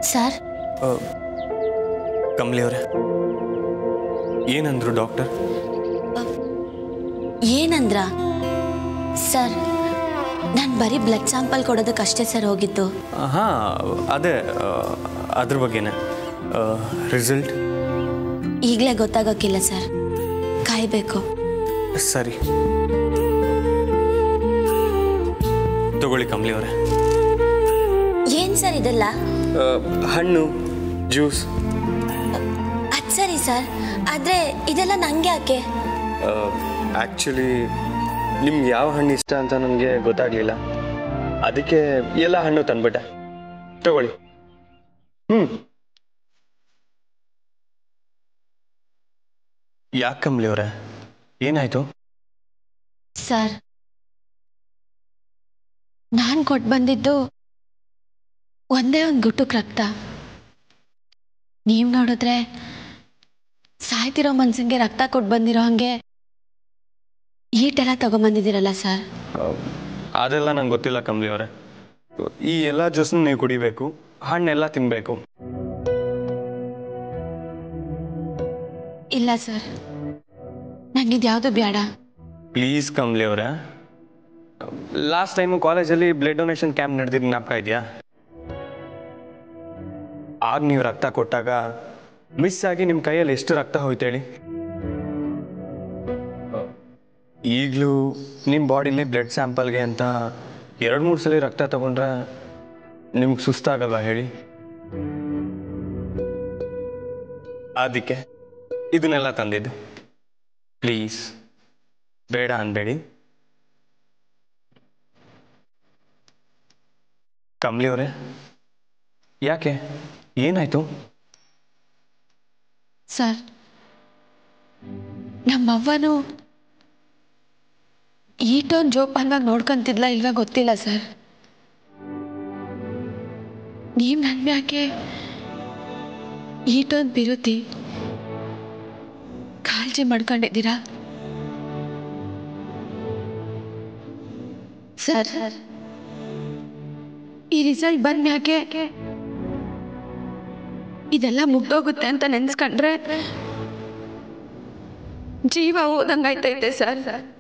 sir Kamali ಅವರೇ ಏನಂದ್ರು doctor ಏನಂದ್ರ ಸರ್ ನಾನು ಬರೀ ಬ್ಲಡ್ ಸ್ಯಾಂಪಲ್ ಕೊಡೋದಕ್ಕಷ್ಟೇ ಸರ್ ಹೋಗಿದ್ದು ಹಾಂ ಅದೇ ಆ, ಅದ್ರ ಬಗ್ಗೆನೇ ರಿಸಲ್ಟ್ ಈಗಲೇ ಗೊತ್ತಾಗೋಕ್ಕಿಲ್ಲ ಸರ್ ಕಾಯಬೇಕು ಸರಿ ತಗೊಳ್ಳಿ ಕಮಲಿ ಅವರೇ ಏನು ಸರ್ ಇದೆಲ್ಲ ಹಣ್ಣು ಜ್ಯೂಸ್ ಅದು ಸರಿ ಸರ್ ಆದರೆ ಇದೆಲ್ಲ ನಂಗೆ ಯಾಕೆ ಆ್ಯಕ್ಚುಲಿ ನಿಮ್ಗೆ ಯಾವ ಹಣ್ಣು ಇಷ್ಟ ಅಂತ ನನಗೆ ಗೊತ್ತಾಗಲಿಲ್ಲ ಅದಕ್ಕೆ ಎಲ್ಲ ಹಣ್ಣು ತಂದ್ಬಿಟ್ಟೆ ತಗೊಳ್ಳಿ ಹ್ಞೂ ಯಾಕೆ ಕಮಲಿ ಅವರೇ ಏನಾಯಿತು ಸರ್ ನಾನು ಕೊಟ್ಟು ಬಂದಿದ್ದು ಒಂದೇ ಒಂದು ಗುಟ್ಟಕ್ಕೆ ರಕ್ತ ನೀವು ನೋಡಿದ್ರೆ ಸಾಯ್ತಿರೋ ಮನ್ಸಿಗೆ ರಕ್ತ ಕೊಟ್ಟು ಬಂದಿರೋ ಹಾಗೆ ಈಟೆಲ್ಲ ತಗೊಂಬಂದಿದ್ದೀರಲ್ಲ ಸರ್ ಅದೆಲ್ಲ ನಂಗೆ ಗೊತ್ತಿಲ್ಲ ಕಮಲಿ ಅವರೇ ಈ ಎಲ್ಲ ಜ್ಯೂಸ್ನ ನೀವು ಕುಡಿಬೇಕು ಹಣ್ಣೆಲ್ಲ ತಿನ್ನಬೇಕು ಇಲ್ಲ ಸರ್ ನಂಗಿದ್ಯಾವುದು ಬೇಡ ಪ್ಲೀಸ್ ಕಮಲಿ ಅವರೇ ಲಾಸ್ಟ್ ಟೈಮು ಕಾಲೇಜಲ್ಲಿ ಬ್ಲಡ್ ಡೊನೇಷನ್ ಕ್ಯಾಂಪ್ ನಡೆದಿದ್ದು ಜ್ಞಾಪಕ ಇದೆಯಾ ಆಗ ನೀವು ರಕ್ತ ಕೊಟ್ಟಾಗ ಮಿಸ್ ಆಗಿ ನಿಮ್ಮ ಕೈಯಲ್ಲಿ ಎಷ್ಟು ರಕ್ತ ಹೋಯ್ತು ಹೇಳಿ ಈಗಲೂ ನಿಮ್ಮ ಬಾಡಿಲಿ ಬ್ಲಡ್ ಸ್ಯಾಂಪಲ್ಗೆ ಅಂತ ಎರಡು ಮೂರು ಸಲ ರಕ್ತ ತಗೊಂಡ್ರೆ ನಿಮ್ಗೆ ಸುಸ್ತಾಗಲ್ವಾ ಹೇಳಿ ಅದಕ್ಕೆ ಇದನ್ನೆಲ್ಲ ತಂದಿದ್ದು ಪ್ಲೀಸ್ ಬೇಡ ಅನ್ಬೇಡಿ ಕಮಲಿ ಅವರೇ ಯಾಕೆ ಏನಾಯ್ತು ಸರ್ ನಮ್ಮವ್ವನು ಈಟೊಂದು ಜೋಪಾನವಾಗಿ ನೋಡ್ಕೊಂತಿದ್ಲ ಇಲ್ವಾ ಗೊತ್ತಿಲ್ಲ ಸರ್ ನೀವು ನನ್ನ ಮ್ಯಾಕೆ ಈಟೊಂದು ಬಿರುತಿ ಕಾಳಜಿ ಮಾಡ್ಕೊಂಡಿದ್ದೀರಾ ಸರ್ ಈ ರಿಸಲ್ಟ್ ಬಂದ ಮ್ಯಾಕೆ ಇದೆಲ್ಲ ಮುಗ್ದೋಗುತ್ತೆ ಅಂತ ನೆನ್ಸ್ಕೊಂಡ್ರೆ ಜೀವ ಹೋದಂಗಾಯ್ತೈತೆ ಸರ್